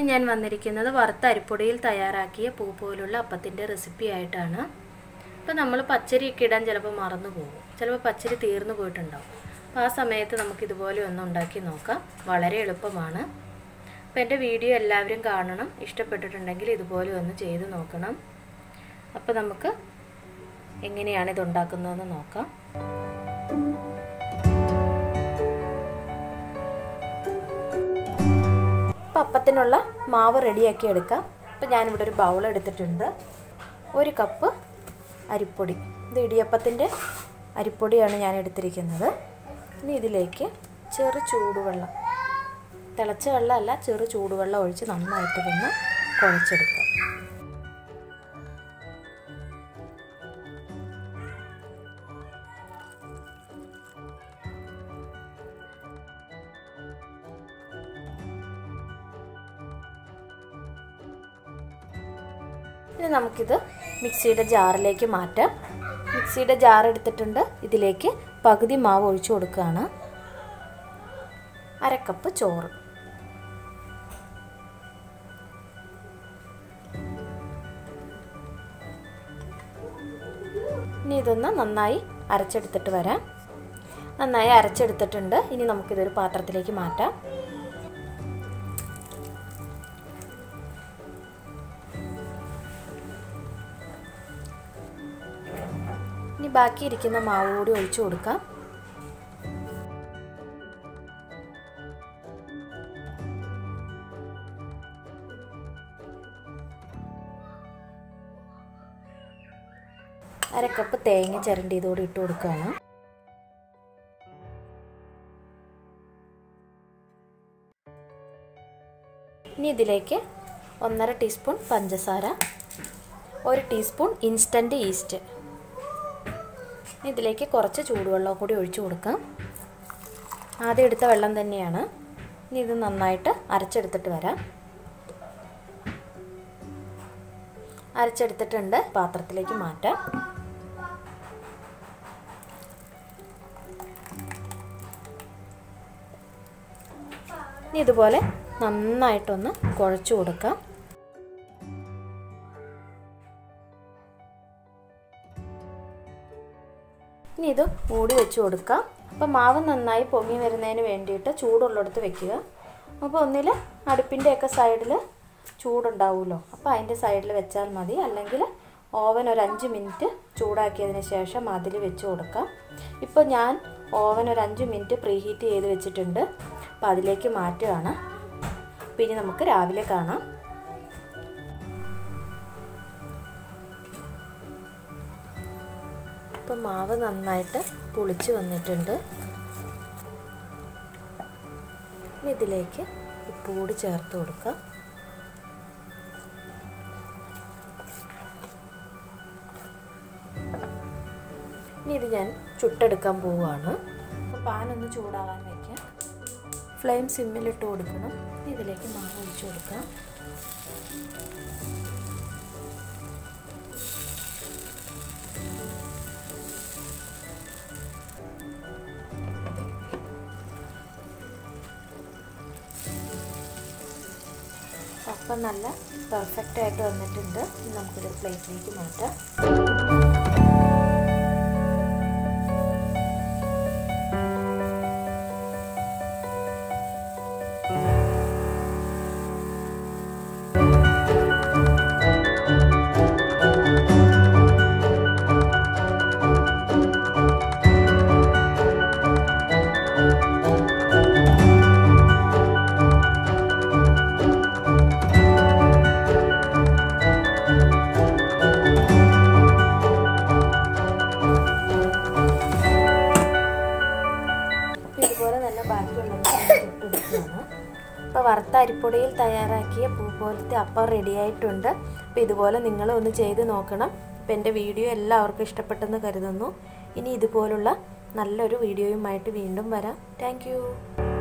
ഇന്ന് ഞാൻ വന്നിരിക്കുന്നത് വറുത്ത അരിപ്പൊടിയിൽ തയ്യാറാക്കിയ പൂ പോലുള്ള അപ്പത്തിൻ്റെ റെസിപ്പി ആയിട്ടാണ് അപ്പോൾ നമ്മൾ പച്ചരിയൊക്കെ ഇടാൻ ചിലപ്പോൾ മറന്നു പോകും ചിലപ്പോൾ പച്ചരി തീർന്നു പോയിട്ടുണ്ടാവും അപ്പോൾ ആ സമയത്ത് നമുക്ക് ഇതുപോലെ ഒന്ന് ഉണ്ടാക്കി നോക്കാം വളരെ എളുപ്പമാണ് അപ്പോൾ എൻ്റെ വീഡിയോ എല്ലാവരും കാണണം ഇഷ്ടപ്പെട്ടിട്ടുണ്ടെങ്കിൽ ഇതുപോലെ ഒന്ന് ചെയ്ത് നോക്കണം അപ്പോൾ നമുക്ക് എങ്ങനെയാണ് ഇത് ഉണ്ടാക്കുന്നതെന്ന് നോക്കാം അപ്പം അപ്പത്തിനുള്ള മാവ് റെഡിയാക്കി എടുക്കാം അപ്പം ഞാനിവിടെ ഒരു ബൗൾ എടുത്തിട്ടുണ്ട് ഒരു കപ്പ് അരിപ്പൊടി ഇത് ഇടിയപ്പത്തിൻ്റെ അരിപ്പൊടിയാണ് ഞാൻ എടുത്തിരിക്കുന്നത് ഇനി ഇതിലേക്ക് ചെറു ചൂടുവെള്ളം തിളച്ച വെള്ളമല്ല ചെറു ചൂടുവെള്ളം ഒഴിച്ച് നന്നായിട്ട് ഇതൊന്ന് കുഴച്ചെടുക്കാം ഇനി നമുക്കിത് മിക്സിയുടെ ജാറിലേക്ക് മാറ്റാം മിക്സിയുടെ ജാർ എടുത്തിട്ടുണ്ട് ഇതിലേക്ക് പകുതി മാവ് ഒഴിച്ചു കൊടുക്കുകയാണ് അരക്കപ്പ് ചോറ് ഇനി ഇതൊന്ന് നന്നായി അരച്ചെടുത്തിട്ട് വരാം നന്നായി അരച്ചെടുത്തിട്ടുണ്ട് ഇനി നമുക്കിതൊരു പാത്രത്തിലേക്ക് മാറ്റാം ഇനി ബാക്കിയിരിക്കുന്ന മാവ് കൂടി ഒഴിച്ചു കൊടുക്കാം അര കപ്പ് തേങ്ങ ചിരണ്ടി ഇതോടെ ഇട്ട് കൊടുക്കുകയാണ് ഇനി ഇതിലേക്ക് ഒന്നര ടീസ്പൂൺ പഞ്ചസാര ഒരു ടീസ്പൂൺ ഇൻസ്റ്റൻറ്റ് ഈസ്റ്റ് ഇതിലേക്ക് കുറച്ച് ചൂടുവെള്ളം കൂടി ഒഴിച്ചു കൊടുക്കാം ആദ്യം എടുത്ത വെള്ളം തന്നെയാണ് ഇനി ഇത് നന്നായിട്ട് അരച്ചെടുത്തിട്ട് വരാം അരച്ചെടുത്തിട്ടുണ്ട് പാത്രത്തിലേക്ക് മാറ്റാം ഇനി ഇതുപോലെ നന്നായിട്ടൊന്ന് കുഴച്ചു കൊടുക്കാം ഇനി ഇത് മൂടി വെച്ച് കൊടുക്കാം അപ്പോൾ മാവ് നന്നായി പൊങ്ങി വരുന്നതിന് വേണ്ടിയിട്ട് ചൂടുള്ളിടത്ത് വെക്കുക അപ്പോൾ ഒന്നിൽ അടുപ്പിൻ്റെയൊക്കെ സൈഡിൽ ചൂടുണ്ടാവുമല്ലോ അപ്പോൾ അതിൻ്റെ സൈഡിൽ വെച്ചാൽ മതി അല്ലെങ്കിൽ ഓവൻ ഒരു അഞ്ച് മിനിറ്റ് ചൂടാക്കിയതിന് ശേഷം അതിൽ വെച്ച് കൊടുക്കാം ഇപ്പോൾ ഞാൻ ഓവൻ ഒരു അഞ്ച് മിനിറ്റ് പ്രീ ഹീറ്റ് ചെയ്ത് വെച്ചിട്ടുണ്ട് അപ്പോൾ അതിലേക്ക് മാറ്റുകയാണ് അപ്പോൾ ഇനി നമുക്ക് രാവിലെ കാണാം ഇപ്പം മാവ് നന്നായിട്ട് പുളിച്ച് വന്നിട്ടുണ്ട് ഇതിലേക്ക് ഉപ്പ് കൂടി ചേർത്ത് കൊടുക്കാം ഇനി ഇത് ഞാൻ ചുട്ടെടുക്കാൻ പോവുകയാണ് അപ്പോൾ പാനൊന്ന് ചൂടാകാൻ വയ്ക്കാം ഫ്ലെയിം സിമ്മിലിട്ട് കൊടുക്കണം ഇതിലേക്ക് മാവ് ഒഴിച്ചു കൊടുക്കാം അപ്പം നല്ല പെർഫെക്റ്റ് ആയിട്ട് വന്നിട്ടുണ്ട് നമുക്കൊരു പ്ലേറ്റിലേക്ക് മാറ്റാം ഇതുപോലെ നല്ല ബാക്കിയുള്ളത് ഇട്ടെടുക്കുകയാണ് അപ്പോൾ വറുത്ത അരിപ്പൊടിയിൽ തയ്യാറാക്കിയ പൂ പോലത്തെ അപ്പം റെഡി ആയിട്ടുണ്ട് അപ്പോൾ ഇതുപോലെ നിങ്ങൾ ഒന്ന് ചെയ്ത് നോക്കണം അപ്പോൾ എൻ്റെ വീഡിയോ എല്ലാവർക്കും ഇഷ്ടപ്പെട്ടെന്ന് കരുതുന്നു ഇനി ഇതുപോലുള്ള നല്ലൊരു വീഡിയോയുമായിട്ട് വീണ്ടും വരാം താങ്ക്